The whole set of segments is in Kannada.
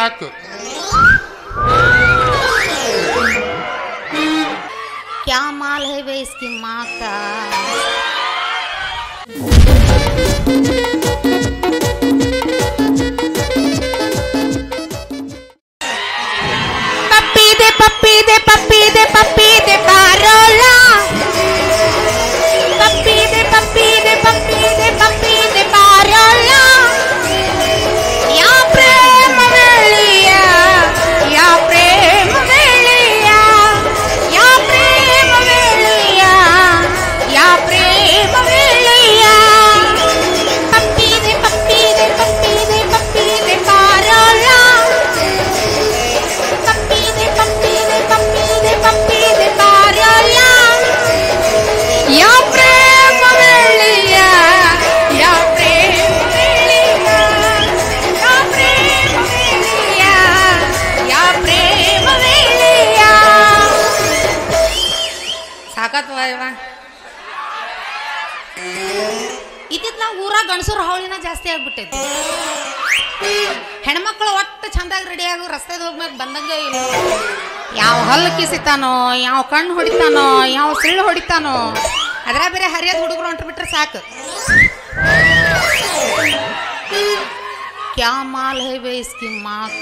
ಸಾಕು क्या माल है वे इसकी माँ का ಪಪ್ಪಿ ಇದೆ ಪಪ್ಪಿ ಇದೆ ಪಪ್ಪಿ ಇದೆ ಪಪ್ಪಿ ಇದೆ ಬಾರೋಲ್ಲ ಪಪ್ಪಿ ಇದೆ ಪಪ್ಪಿ ಇದೆ ಪಪ್ಪಿ ಇದೆ ಪಪ್ಪಿ ಇದೆ ಬಾರೋಲ್ಲ ಯಾ ಪ್ರೇಮ ವೇಳಿಯ ಯಾ ಪ್ರೇಮ ವೇಳಿಯ ಯಾ ಪ್ರೇಮ ವೇಳಿಯ ಯಾ ಪ್ರೇಮ ವೇಳಿಯ ಪಪ್ಪಿದೆ ಪಪ್ಪಿದೆ ಪಪ್ಪಿದೆ ಪಪ್ಪಿದೆ ಬಾರೋಲ್ಲ ಪಪ್ಪಿದೆ ಪಪ್ಪಿದೆ ಪಪ್ಪಿದೆ ಪಪ್ಪಿದೆ ಬಾರೋಲ್ಲ ಯಾ ಪ್ರೇಮ ವೇಳಿಯ ಯಾ ಪ್ರೇಮ ವೇಳಿಯ ಯಾ ಪ್ರೇಮ ವೇಳಿಯ ಯಾ ಪ್ರೇಮ ವೇಳಿಯ ಸಾಕತ್ವ ಇವ ಇದ್ದಿದ್ ನಾವು ಊರಾಗ ಗಣಸೂರು ಹವಳಿನ ಜಾಸ್ತಿ ಆಗ್ಬಿಟ್ಟೈತಿ ಹೆಣ್ಮಕ್ಳು ಒಟ್ಟು ಚಂದಾಗಿ ರೆಡಿ ಆಗು ರಸ್ತೆದ ಹೋಗ್ಮೇಲೆ ಬಂದಂಗೆ ಇಲ್ಲ ಯಾವ ಹಲ್ಲು ಕಿಸಿತಾನೋ ಯಾವ ಕಣ್ಣು ಹೊಡಿತಾನೋ ಯಾವ ಸಿಳ್ಳು ಹೊಡಿತಾನೋ ಅದ್ರ ಬೇರೆ ಹರಿಯದ ಹುಡುಗರು ಹೊಂಟ್ರು ಬಿಟ್ರೆ ಸಾಕು ಕ್ಯಾ ಮಾಲ್ ಹೈ ಬೇ ಇಸ್ಕಿ ಮಾತ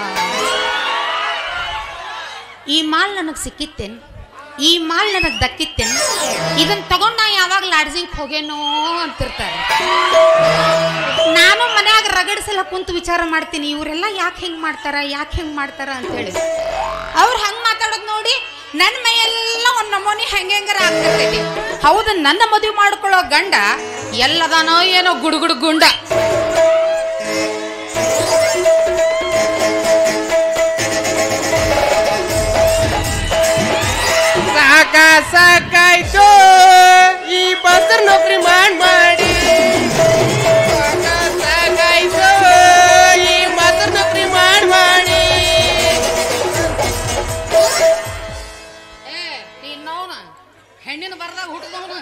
ಈ ಮಾಲ್ ನನಗೆ ಸಿಕ್ಕಿತ್ತೇನು ಈ ಮಾಲ್ ನನಗೆ ದಕ್ಕಿತ್ತೇನು ಇದನ್ನ ತಗೊಂಡ್ ನಾ ಯಾವಾಗ ಲಾಡ್ಜಿಂಗ್ ಹೋಗೇನೋ ಅಂತಿರ್ತಾರೆ ನಾನು ಮನ್ಯಾಗ ರಗಡಿಸಲ ಕುಂತು ವಿಚಾರ ಮಾಡ್ತೀನಿ ಇವರೆಲ್ಲ ಯಾಕೆ ಹೆಂಗ್ ಮಾಡ್ತಾರ ಯಾಕೆ ಹೆಂಗ್ ಮಾಡ್ತಾರ ಅಂತೇಳಿ ಅವ್ರು ಹಂಗ್ ಮಾತಾಡೋದು ನೋಡಿ ನನ್ನ ಮೈಯೆಲ್ಲ ಒಂದ್ ನಮೂನಿ ಹೆಂಗೆ ಹೆಂಗಾರ ಆಗ್ತಿರ್ತೈತಿ ಹೌದು ನನ್ನ ಮದುವೆ ಮಾಡ್ಕೊಳ್ಳೋ ಗಂಡ ಎಲ್ಲದಾನೋ ಏನೋ ಗುಡುಗುಡು ಗುಂಡ ಸಾಕ ಸಾಕಾಯ್ತು ಈ ಬಸ್ತರ ನೌಕರಿ ಮಾಡ್ ಮಾಡಿ ಸಾಕ ಸಾಕಾಯ್ತು ಈ ಬಸ್ತರ ನೌಕರಿ ಮಾಡ್ ಮಾಡಿ ಏ ನೀನವನ ಹೆಣ್ಣಿನ ಬರ್ದಾಗ ಹುಟ್ಟಿದವನ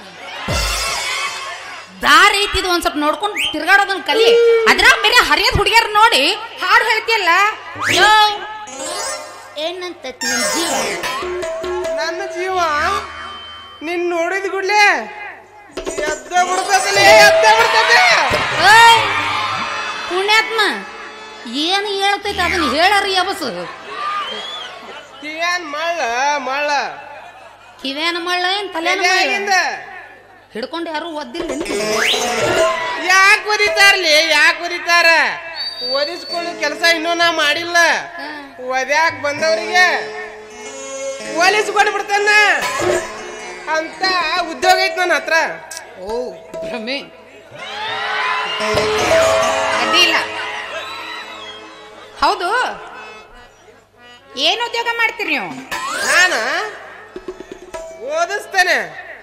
ದಾರಿ ಐತಿದ್ ಒಂದ್ ಸ್ವಲ್ಪ ನೋಡ್ಕೊಂಡು ತಿರ್ಗಾಡೋದನ್ನ ಕಲಿ ಅದ್ರಾಗ ಬೇರೆ ಹರಿಯದ ಹುಡುಗಿಯರ್ ನೋಡಿ ಹಾಡು ಹೇಳ್ತಿಯಲ್ಲ ಯೋ ಏನಂತ ನಿನ್ ಜೀವ ನನ್ನ ಜೀವ ನಿನ್ ನೋಡಿದ ಗುಡ್ಲೆ ಎದ್ದ ಬಿಡ್ತದಲೇ ಎದ್ದ ಬಿಡ್ತದೆ ಓಯ್ ಪುಣ್ಯಾತ್ಮ ಏನು ಹೇಳ್ತೈತೆ ಅದನ್ನ ಹೇಳರಿ ಯಬಸ್ ಏನ್ ಮಳ್ಳ ಮಳ್ಳ ಕಿವೇನ ಮಳ್ಳ ಏನ್ ತಲೆನ ಮಳ್ಳ ಎಲ್ಲಿಂದ ಹಿಡ್ಕೊಂಡು ಯಾರು ಒದ್ದಿಲ್ಲ ಯಾಕೆ ಒದಿತಾರ್ಲಿ ಯಾಕೆ ಒದಿತಾರ ಒದಿಸ್ಕೊಳ್ಳೋ ಕೆಲಸ ಇನ್ನೂ ನಾ ಮಾಡಿಲ್ಲ ಒದ್ಯಾಕ್ ಬಂದವರಿಗೆ ಒಲಿಸ್ಕೊಂಡು ಬಿಡ್ತಾನ ಅಂತ ಉದ್ಯೋಗ ಐತ್ ನನ್ನ ಹತ್ರ ಓ ಭ್ರಮೆ ಅಡ್ಡಿಲ್ಲ ಹೌದು ಏನು ಉದ್ಯೋಗ ಮಾಡ್ತೀರಿ ನೀವು ನಾನ ಓದಿಸ್ತೇನೆ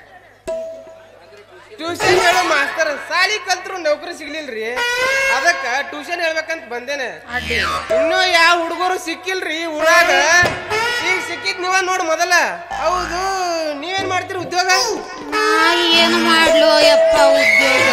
ಟ್ಯೂಷನ್ ಹೇಳೋ ಮಾಸ್ತರ್ ಸಾಲಿ ಕಲ್ತ್ರು ನೌಕರಿ ಸಿಗ್ಲಿಲ್ರಿ ಅದಕ್ಕ ಟ್ಯೂಷನ್ ಹೇಳ್ಬೇಕಂತ ಬಂದೇನೆ ಅಡ್ಡಿಲ್ಲ ಇನ್ನೂ ಯಾವ ಹುಡುಗರು ಸಿಕ್ಕಿಲ್ರಿ ಊರಾಗ ಈಗ ಸಿಕ್ಕಿದ್ ನೀವ ನೋಡ್ ಮೊದಲ ಹೌದು ನೀವೇನ್ ಮಾಡ್ತೀರಿ ಉದ್ಯೋಗ ನಾ ಏನು ಮಾಡ್ಲು ಯಪ್ಪ ಉದ್ಯೋಗ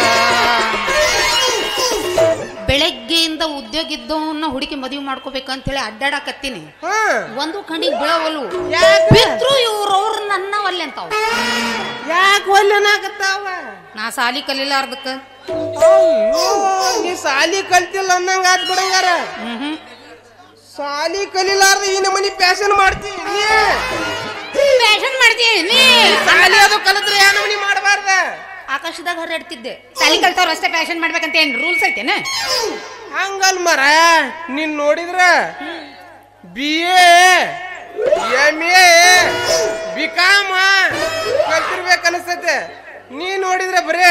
ಬೆಳಗ್ಗೆಯಿಂದ ಉದ್ಯೋಗ ಇದ್ದವನ್ನ ಹುಡುಕಿ ಮದುವೆ ಮಾಡ್ಕೋಬೇಕಂತ ಹೇಳಿ ಅಡ್ಡಾಡಕತ್ತೀನಿ ಹಾ ಒಂದು ಕಣ್ಣಿಗೆ ಬೀಳವಲ್ವು ಯಾಕ ಬಿದ್ರು ಇವ್ರವ್ರು ನನ್ನ ಒಲ್ಲೆ ಅಂತಾವ ಯಾಕೆ ಒಲ್ಲೆನಾಗತ್ತಾವ ನಾ ಸಾಲಿ ಕಲಿಲಾರ್ದಕ್ಕ ಅಯ್ಯೋ ನೀ ಸಾಲಿ ಕಲ್ತಿಲ್ಲ ಅನ್ನಂಗ ಆತ್ ಬಿಡಂಗಾರ ಹ್ಮ್ ಹ್ಮ್ ಸಾಲಿ ಕಲಿಲಾರ್ದ ಈ ನಮನಿ ಪ್ಯಾಶನ್ ಮಾಡ್ತೀನಿ ನೀ ಫ್ಯಾಷನ್ ಮಾಡ್ತೀನಿ ನೀ ಸಾಲಿ ಅದು ಕಲಿತ್ರೆ ಯಾ ನಮನಿ ಮಾಡಬಾರ್ದ ಆಕಾಶದಾಗ ಹರಡ್ತಿದ್ದೆ ಸಾಲಿ ಕಲ್ತವ್ರು ಅಷ್ಟೇ ಫ್ಯಾಷನ್ ಮಾಡ್ಬೇಕಂತ ಏನ್ ರೂಲ್ಸ್ ಐತೇನ ಹಂಗಲ್ ಮರ ನೀನ್ ನೋಡಿದ್ರ B A M A B com ಕಲ್ತಿರ್ಬೇಕು ಅನಿಸ್ತೈತೆ ನೀ ನೋಡಿದ್ರೆ ಬರೇ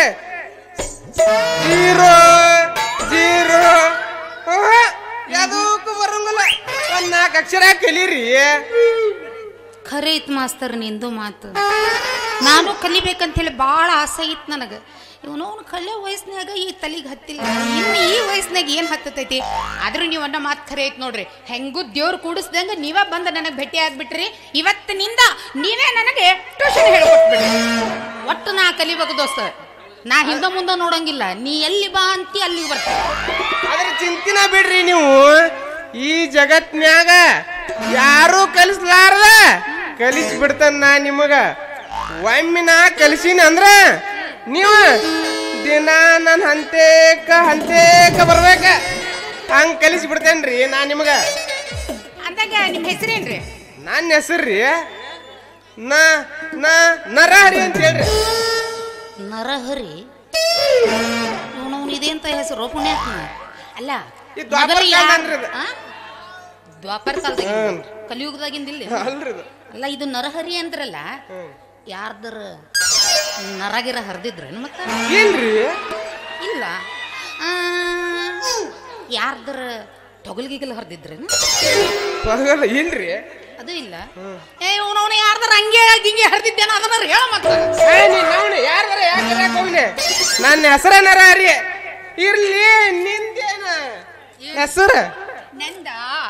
ಜೀರೋ ಜೀರೋ ಯಾವುದಕ್ಕೂ ಬರಂಗಿಲ್ಲ ಒಂದ್ ನಾಲ್ಕು ಅಕ್ಷರ ಕಲೀರಿ ಖರೆ ಐತ್ ಮಾಸ್ತರ್ ನಿಂದು ಮಾತು ನಾನು ಕಲಿಬೇಕಂತ ಹೇಳಿ ಭಾಳ ಆಸೆ ಇತ್ತು ನನಗೆ ಇವನವನು ಕಲಿಯೋ ವಯಸ್ಸಿನಾಗ ಈ ತಲೆಗೆ ಹತ್ತಿಲ್ಲ ಇನ್ನು ಈ ವಯಸ್ಸಿನಾಗ ಏನು ಹತ್ತತೈತಿ ಆದ್ರೂ ನೀವು ಅನ್ನೋ ಮಾತು ಖರೆ ಐತ್ ನೋಡ್ರಿ ಹೆಂಗೂ ದೇವ್ರು ಕೂಡಿಸ್ದಂಗ ನೀವೇ ಬಂದು ನನಗೆ ಭೇಟಿ ಆಗ್ಬಿಟ್ರಿ ಇವತ್ತಿನಿಂದ ನೀವೇ ನನಗೆ ಟ್ಯೂಷನ್ ಹೇಳ್ಕೊಟ್ಬಿಡ್ರಿ ಒಟ್ಟು ನಾ ಕಲಿಬೇಕು ದೋಸ್ತ ನಾ ಹಿಂದೆ ಮುಂದೆ ನೋಡಂಗಿಲ್ಲ ನೀ ಎಲ್ಲಿ ಬಾ ಅಂತಿ ಅಲ್ಲಿಗೆ ಬರ್ತೀನಿ ಅದ್ರ ಚಿಂತಿನ ಬಿಡ್ರಿ ನೀವು ಈ ಜಗತ್ನ್ಯಾಗ ಯಾರು ಕಲಿಸ್ಲಾರ್ದ ಕಲಿಸಿ ಬಿಡ್ತಾನ ನಾ ನಿಮಗ ಒಮ್ಮೆ ನಾ ಕಲಿಸಿನ ಅಂದ್ರ ನೀವು ದಿನ ನನ್ನ ಹಂತೇಕ ಹಂತೇಕ ಬರ್ಬೇಕ ಹಂಗ ಕಲಿಸಿ ಬಿಡ್ತೇನ್ರಿ ನಾ ನಿಮಗ ಅಂದಾಗ ನಿಮ್ಮ ಹೆಸರೇನ್ರಿ ನನ್ನ ಹೆಸರ್ರಿ ನಾ ನಾ ನರಹರಿ ಅಂತ ಹೇಳ್ರಿ ನರಹರಿ ಇವನವನು ಇದೆಂತ ಹೆಸರು ಪುಣ್ಯಾತ್ಮ ಅಲ್ಲ ಈ ದ್ವಾಪರ ಮೊದಲು ಯಾ- ಕಾಲದನ್ರಿ ಇದು. ಆ? ದ್ವಾಪರ ಕಾಲದಾಗ ಹ್ಮ್. ಕಲಿಯುಗದಾಗಿಂದಿಲ್ಲ ಅಲ್ರಿ ಇದು. ಅಲ್ಲ ಇದು ನರಹರಿ ಅಂದ್ರಲ್ಲ ಹ್ಮ್. ಯಾರ್ದರ ನರಗಿರ ಹರಿದಿದ್ರೇನು ಮತ್ತ ಏನ್ರಿ ಇಲ್ಲ ಆ, ಯಾರ್ದರ ತೊಗಲ್ಗಿಗಲ್ ಹರಿದಿದ್ರೇನು ಪರವಾಗಿಲ್ಲ ಇಲ್ರಿ ಅದು ಇಲ್ಲ ಏ ಅವನವನು ಯಾರ್ದರ ಹಂಗೆ ಗಿಂಗೆ ಹರಿದಿದ್ದೇನ ಅದನ್ನ ಹೇಳ ಮತ್ತ ಏ, ನೀನ್ ಅವ್ನು ಯಾರ್ದಾರ ಯಾಕೆ ಹೋಗ್ಲಿ ನನ್ನ ಹೆಸರ ನರಹರಿ ಇರ್ಲಿ ನಿಂದೇನ ಹೆಸರು ನಂದ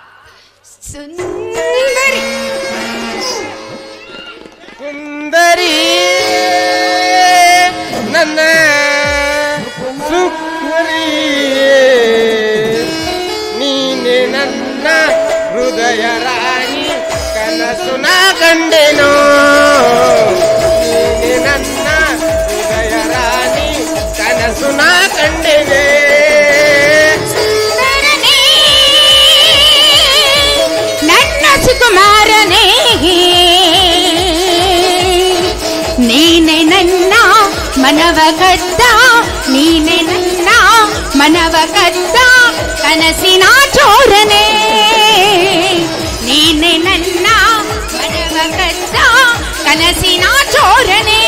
ಸುಂದರಿ ಸುಂದರಿ ನನ್ನ ಸುಂದರಿ ನೀನೆ ನನ್ನ ಹೃದಯ ರಾಣಿ ಕನಸು ನಾ ಕಂಡೆನೋ ನೀನೆ ನನ್ನ ಹೃದಯ ರಾಣಿ ಕನಸು ನಾ ಕಂಡೆನೆ ಸುಂದರನೇ ನನ್ನ ಸುಕುಮಾರನೇ ನೀನೆ ನನ್ನ ಮನವ ಕದ್ದ ನೀನೆ ನನ್ನ ಮನವ ಕದ್ದ ಕನಸಿನ ಚೋರನೆ ನೀನೆ ನನ್ನ ಮನವ ಕದ್ದ ಕನಸಿನ ಚೋರನೆ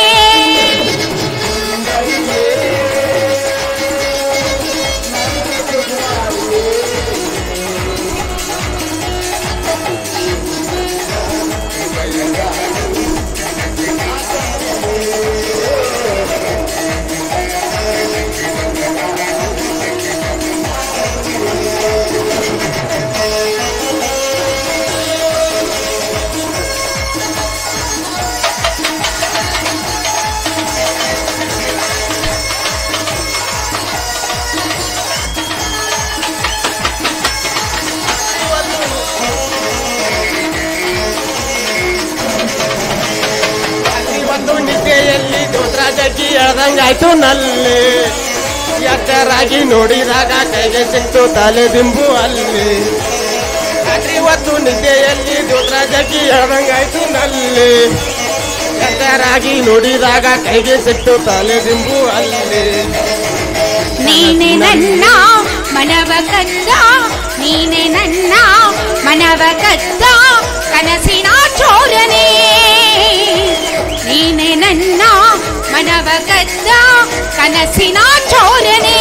ಇವತ್ತು ನಿದ್ದೆಯಲ್ಲಿ ದೋದ್ರಾಜಿ ಎಳ್ದಂಗಾಯ್ತು ನಲ್ಲಿ ಎಚ್ಚರಾಗಿ ನೋಡಿದಾಗ ಕೈಗೆ ಸಿಕ್ತು ತಲೆ ದಿಂಬು ಅಲ್ಲಿ ರಾತ್ರಿ ಇವತ್ತು ನಿದ್ದೆಯಲ್ಲಿ ದೋದ್ರಾಜಿ ಎಳ್ದಂಗಾಯ್ತು ನಲ್ಲಿ ಎಚ್ಚರಾಗಿ ನೋಡಿದಾಗ ಕೈಗೆ ಸಿಕ್ತು ತಲೆ ದಿಂಬು ಅಲ್ಲಿ ನೀನೆ ನನ್ನ ಮನವ ಕದ್ದ ನೀನೆ ನನ್ನ ಮನವ ಕದ್ದ ಕನಸಿನ ಚೋರನೆ ನೀನೆ ನನ್ನ ಮನವ ಕದ್ದ ಕನಸಿನ ಚೋರನೆ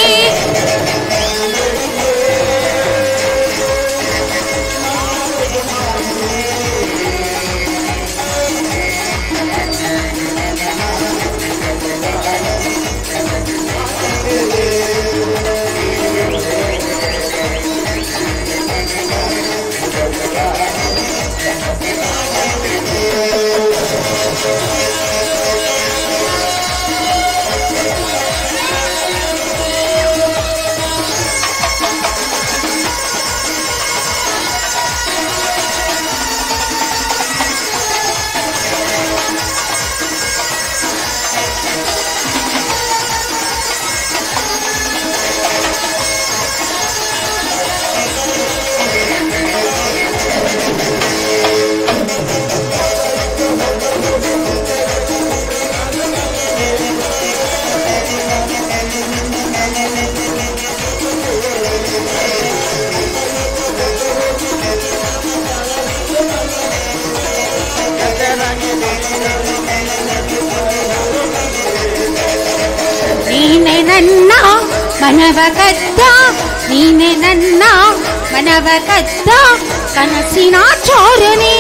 ನೀನೆ ನನ್ನ ಮನವ ಕದ್ದ ನೀನೆ ನನ್ನ ಮನವ ಕದ್ದ ಕನಸಿನ ಚೋರನೆ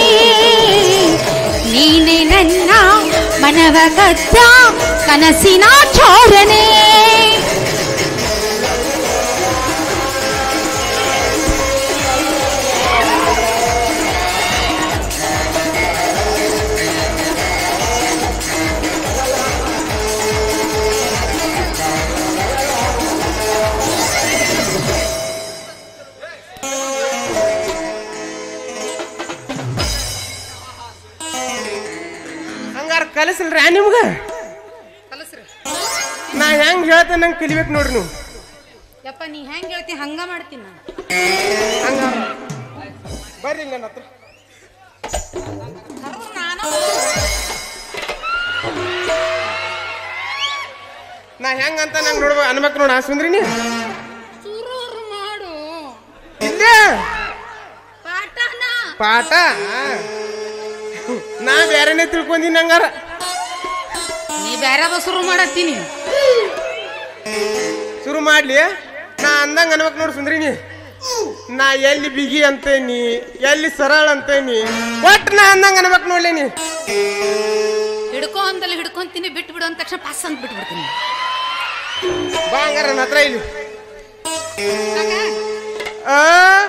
ನೀನೆ ನನ್ನ ಮನವ ಕದ್ದ ಕನಸಿನ ಚೋರನೆ ಕಲಿಸಲ್ರಿ ನಿಮ್ಗ ಕಲಸ್ರಿ ನಾ ಹೆಂಗ್ ಹೇಳ್ತೇನೆ ನಂಗೆ ಕಲಿಬೇಕು ನೋಡ್ರಿ ನೀವು ಯಪ್ಪ ನೀ ಹೆಂಗ್ ಹೇಳ್ತಿ ಹಂಗ ಮಾಡ್ತೀನಿ ನಾನು ಹಂಗ ಬರ್ರಿ ನನ್ನ ಹತ್ರ ಕರ್ದು ನಾನು ನಾ ಹೆಂಗ್ ಅಂತ ನಂಗೆ ನೋಡ್ಬೇಕು ಅನ್ಬೇಕು ನೋಡ ಸುಂದ್ರಿ ನೀ ಸುರೂರು ಮಾಡು ಇಲ್ಲೇ ಪಾಠನ ಪಾಠ ನಾ ಬೇರೆನೆ ತಿಳ್ಕೊಂದಿನಿ ಹಂಗಾರ ನೀ ಬ್ಯಾರದ ಶುರು ಮಾಡತ್ತೀನಿ ಶುರು ಮಾಡ್ಲಿ ನಾ ಅಂದಂಗ ಅನ್ಬೇಕು ನೋಡು ಸುಂದ್ರಿ ನೀ ನಾ ಎಲ್ಲಿ ಬಿಗಿ ಅಂತೇನಿ ಎಲ್ಲಿ ಸರಳ ಅಂತೇನಿ ಒಟ್ಟು ನಾ ಅಂದಂಗ ಅನ್ಬೇಕು ನೋಡ್ಲಿ ನೀ ಹಿಡ್ಕೊ ಅಂತಲ್ಲ ಹಿಡ್ಕೊಂತೀನಿ ಬಿಟ್ಟು ಬಿಡು ಅಂದ ತಕ್ಷಣ ಪಾಸ್ ಅಂತ ಬಿಟ್ಬಿಡ್ತೀನಿ ಬಾ ಹಂಗಾರ ನನ್ನ ಹತ್ರ ಇಲ್ಲಿ ಸಾಕ? ಆ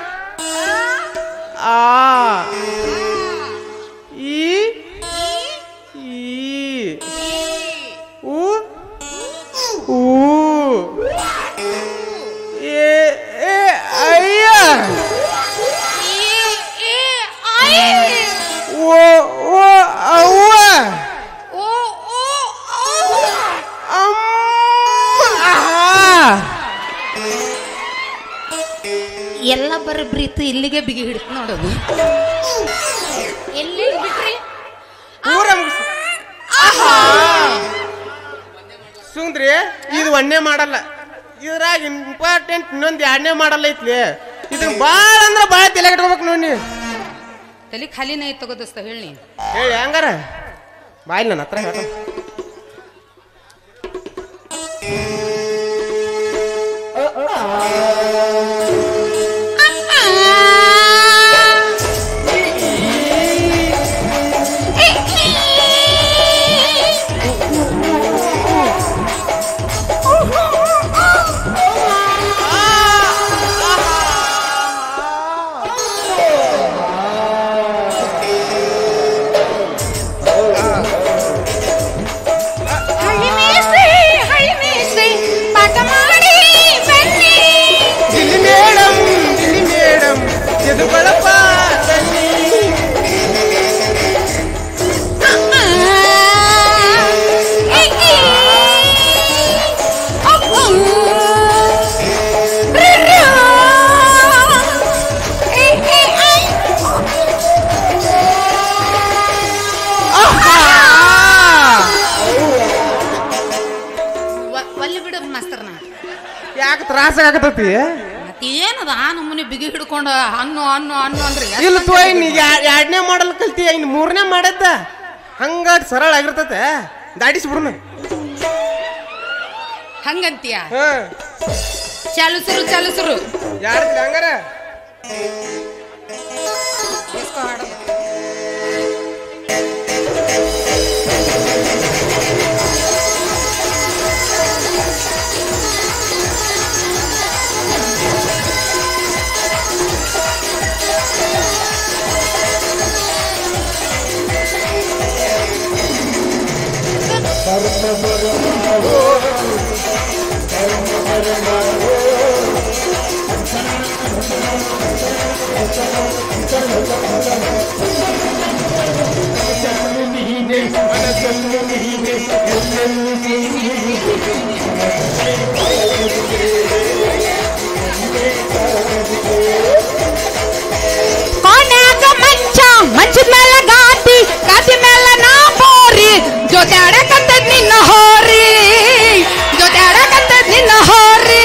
ಆ ಈ ಈ ಉ ಊ ಏ ಏ ಅಯ್ಯ ಈ, ಈ, ಐ. ಓ ಓ ಅವ್ವ ಓ, ಓ, ಔ. ಅಮ್ಮ ಆಹಾ. ಎಲ್ಲ ಬರೀ ಬ್ರೀತು ಇಲ್ಲಿಗೆ ಬಿಗಿ ಹಿಡಿತು ನೋಡೋದು ಎಲ್ಲಿ ಬಿಟ್ರಿ ಪೂರ ಮುಗಿಸ್ ಸುಂದ್ರಿ ಇದು ಒಂದೇ ಮಾಡಲ್ಲ ಇದ್ರಾಗ ಇಂಪಾರ್ಟೆಂಟ್ ಇನ್ನೊಂದು ಎರಡನೇ ಮಾಡಲ್ಲ ಐತ್ಲಿ ಇದನ್ನ ಭಾಳ ಅಂದ್ರೆ ಭಾಳ ತಲೆ ಕಟ್ಕೋಬೇಕು ನೋಡಿ ನೀ ತಲೆ ಖಾಲಿನೇ ಐತ್ ತಗೋದಸ್ತ ಹೇಳಿ ಹೇಳಿ ಹಂಗಾರ ಬಾಯಿಲ್ ನನ್ನ ಹತ್ರ ಹೇಳ ಹಳ್ಳಿ ಮೇಸ್ತ್ರಿ ಹಳ್ಳಿ ಮೇಸ್ತ್ರಿ ಪಾಠ ಮಾಡಿ ಬನ್ನಿ ಇಲ್ಲಿ ಮೇಡಮ್ ಇಲ್ಲಿ ಮೇಡಮ್ ಎದುರುಗಳಪ್ಪ ತನ್ನಿ ಒಲ್ಲಿ ಬಿಡು ಮಾಸ್ತರ್ನ ಯಾಕೆ ತ್ರಾಸ ಆಗತೈತಿ ಮತ್ತೇನದ ಆ ನಮ್ಮನೆ ಬಿಗಿ ಹಿಡ್ಕೊಂಡು ಹಣ್ಣು ಹಣ್ಣು ಹಣ್ಣು ಅಂದ್ರೆ ಎಷ್ಟ್ ಇಲ್ಲ ತೋ ಮಂದಿ ಇನ್ನು ಎರಡನೇ ಮಾಡಲ್ ಕಲ್ತಿ ಇನ್ನು ಮೂರನೇ ಮಾಡದ್ದ ಹಂಗ ಸರಳ ಆಗಿರ್ತತೆ ದಾಟಿಸ್ಬಿಡ್ನು ಹಂಗಂತೀಯ ಹಾ ಚಾಲುಸರು ಚಾಲುಸರು ಯಾರು ಹಂಗಾರ ಇಸ್ಕೋ ಹಾಡು ಕೊನ್ಯಾಗ ಮಂಚ ಮಂಚದ ಮೇಲೆ ಗಾದಿ ಗಾದಿ ಮೇಲೆ ನಾ ಬೋರಿ ಜೊತೆ ಆಡಕತ್ತದ ನಿನ್ನ ಹೋರಿ ಜೊತೆ ಆಡಕತ್ತದ ನಿನ್ನ ಹೋರಿ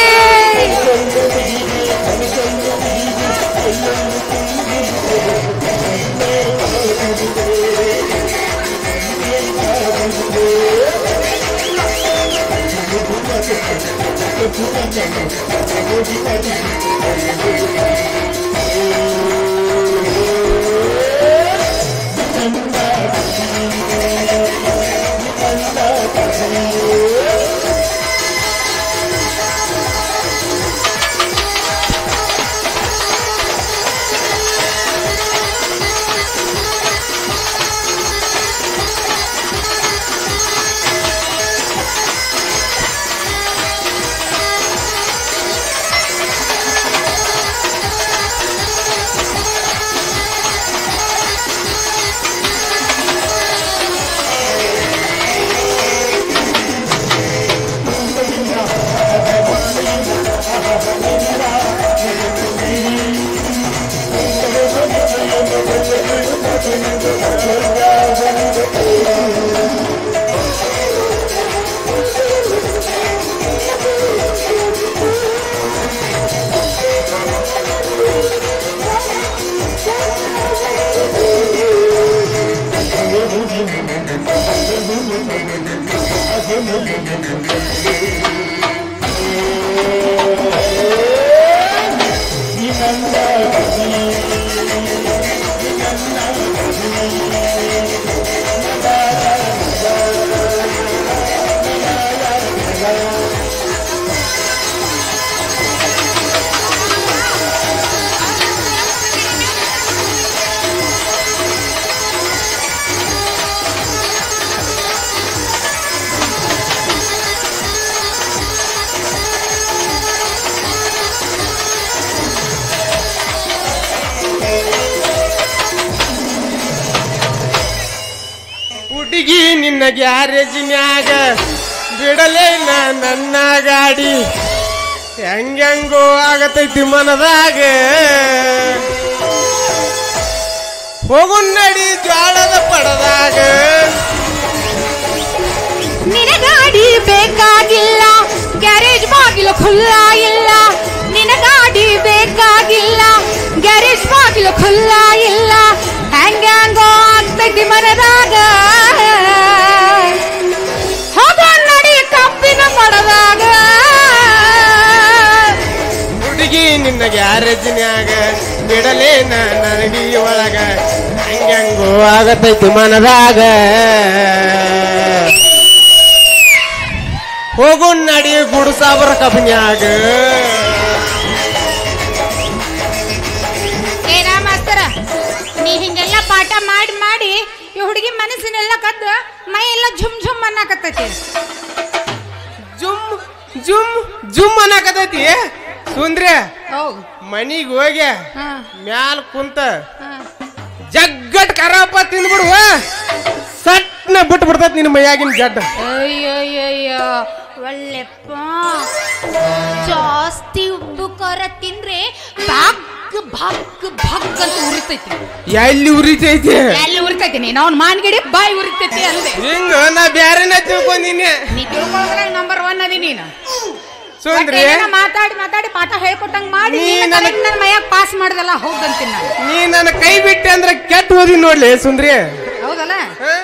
ಹುಡುಗಿ ನಿನ್ನ ಗ್ಯಾರೇಜಿನ್ಯಾಗ ಬಿಡಲೇ ನಾ ನನ್ನ ಗಾಡಿ ಹೆಂಗೆಂಗೋ ಆಗತೈತಿ ಮನದಾಗ ಹೋಗು ನಡಿ ಜ್ವಾಳದ ಪಡದಾಗ ನಿನಗಾಡಿ ಬೇಕಾಗಿಲ್ಲ ಗ್ಯಾರೇಜ್ ಬಾಗಿಲು ಖುಲ್ಲ ಇಲ್ಲ ನಿನಗಾಡಿ ಬೇಕಾಗಿಲ್ಲ ಗ್ಯಾರೇಜ್ ಬಾಗಿಲು ಖುಲ್ಲ ಇಲ್ಲ ಹೆಂಗ್ಯಾಂಗೋ ಆಗ್ತೈತಿ ಮನದಾಗ ಹೋಗೋ ನಡಿ ಕಬ್ಬಿನ ಪಡದಾಗ ಹುಡುಗಿ ನಿನ್ನ ಗ್ಯಾರೇಜಿನ್ಯಾಗ ಬಿಡಲೇ ನಾ ನನಗಿ ಒಳಗ ಹೆಂಗೆಂಗೋ ಆಗತೈತಿ ಮನದಾಗ ಹೋಗು ನಡಿ ಗುಡ್ಸಾಬರ ಕಬ್ನ್ಯಾಗ ಏನ ಮಾಸ್ತರ ನೀ ಹಿಂಗೆಲ್ಲ ಪಾಠ ಮಾಡಿ ಮಾಡಿ ಈ ಹುಡುಗಿ ಮನಸ್ಸಿನೆಲ್ಲ ಕದ್ದು ಮೈ ಎಲ್ಲ ಝುಮ್ ಝುಮ್ ಅನ್ನಕತ್ತೈತಿ ಜುಮ್ ಜುಮ್ ಜುಮ್ ಅನ್ನಕತೈತಿ ಸುಂದ್ರಿ ಹೌದು ಮನಿಗ್ ಹೋಗಿ ಹಾ ಮ್ಯಾಲ ಕುಂತ ಹಾ ಜಗ್ಗಟ್ ಕರಪ್ಪ ತಿಂದ್ಬಿಡುವ ಸಟ್ನ ಬಿಟ್ಟು ಬಿಡ್ತೈತಿ ನಿನ್ನ ಮೈಯಾಗಿನ ಜಡ್ಡ ಅಯ್ಯಯ್ಯಯ್ಯೋ ಒಳ್ಳೆಪ್ಪ ಜಾಸ್ತಿ ಉಪ್ಪು ಖಾರ ತಿಂದ್ರೆ ಭಾಗ್ ಭಾಗ್ ಭಾಗ್ ಅಂತ ಉರಿತೈತಿ ಎಲ್ಲಿ ಉರಿತೈತಿ ಎಲ್ಲಿ ಉರಿತೈತಿ ನೀನು ಅವ್ನ ಮಾನ್ಗಿಡಿ ಬಾಯಿ ಉರಿತೈತಿ ಅಂದೆ ಹಿಂಗ ನಾ ಬ್ಯಾರೆನ ತಿಳ್ಕೊಂಡಿನಿ ನೀ ತಿಳ್ಕೊಳದ್ರಾಗ ನಂಬರ್ ಒನ್ ಅದಿ ನೀನು ಸುಂದ್ರಿ ಒಟ್ಟೇನೇನೋ ಮಾತಾಡಿ ಮಾತಾಡಿ ಪಾಠ ಹೇಳ್ಕೊಟ್ಟಂಗ್ ಮಾಡಿ ನೀ ನೀನು ನನಗ್- ನನ್ನ ಮೈಯಾಗ ಪಾಸ್ ಮಾಡ್ದಲ್ಲ ಹೋಗಂತೀನಿ ನಾನು ನೀ ನನ್ನ ಕೈ ಬಿಟ್ಟೆ ಅಂದ್ರೆ ಕೆಟ್ಟ ಓದಿ ನೋಡ್ಲಿ ಸುಂದ್ರಿ ಹೌದಲ್ಲ ಹಾ?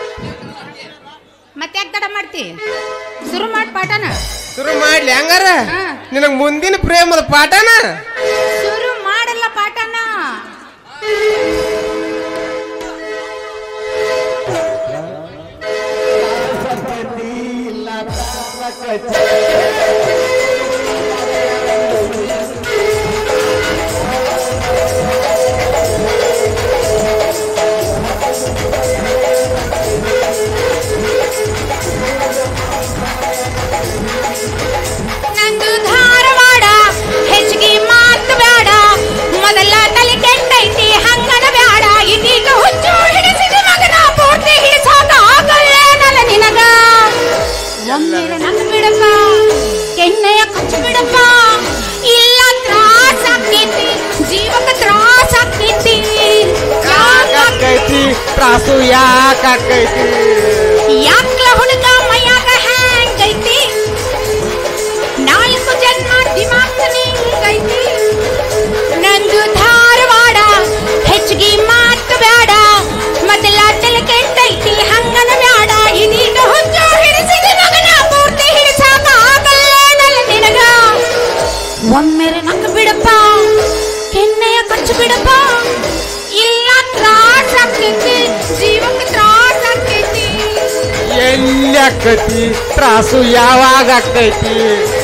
ಮತ್ತೆ ಯಾಕೆ ತಡ ಮಾಡ್ತಿ ಶುರು ಮಾಡಿ ಪಾಠನ ಶುರು ಮಾಡ್ಲಿ ಹಂಗಾರ ಹಾ. ನಿನಗ್ ಮುಂದಿನ ಪ್ರೇಮದ ಪಾಠನ ಶುರು ಮಾಡಲ್ಲ ಪಾಠನ ನಂದು ಧಾರವಾಡ ಹೆಚ್ಚಿಗೆ ಮಾತು ಬೇಡ ಮೊದಲ ತಲೆ ಕೆಟ್ಟೈತಿ ಹಂಗನ ಬೇಡ ಇದೀಗ ಹುಚ್ಚು ಹಿಡಿಸಿದ ಮಗನ ಪೂರ್ತಿ ಹಿಡಿಸಾಕ ಆಗಲ್ಲೇನಲ್ಲ ನಿನಗ ಒಮ್ಮೆಲೆ ನಂಗ ಬಿಡಪ್ಪ ಎಣ್ಣೆಯ ಕಚ್ಚು ಬಿಡಪ್ಪ ಇಲ್ಲ ತ್ರಾಸ ಆಕ್ಕೈತಿ ಜೀವಕ್ಕೆ ತ್ರಾಸ ಆಕ್ಕೈತಿ ಯಾಕೈತಿ ತ್ರಾಸು ಯಾಕೈತಿ ಯಾಕ್ಲ ಹುಡುಗ ಮೈಯಾಗ ಹ್ಯಾಂಗೈತಿ ನಾಲ್ಕು ಜನ್ಮ ದಿಮಾಕ್ ನಿಂಗೈತಿ ನಂದು ಧಾರವಾಡ ಹೆಚ್ಚಿಗೆ ಮಾತು ಬೇಡ ಮೊದಲ ತಲೆ ಕೆಟ್ಟೈತಿ ಹಂಗನ ಬೇಡ ಇದೀಗ ಹುಚ್ಚು ಹಿಡಿಸಿದ ಮಗನ ಪೂರ್ತಿ ಹಿಡಿಸಾಕ ಆಗಲ್ಲೇನಲ್ಲ ನಿನಗ ಒಮ್ಮೆರೆ ನಂಗ ಬಿಡಪ್ಪ ಕೆನ್ನೆಯ ಖರ್ಚು ಬಿಡಪ್ಪ ಇಲ್ಲ ತ್ರಾಸ ಆಕ್ಕೈತಿ ಜೀವಕ್ಕೆ ತ್ರಾಸ ಆಕ್ಕೈತಿ ಎಲ್ಲಿ ಆಕೈತಿ ತ್ರಾಸು ಯಾವಾಗ ಆಕೈತಿ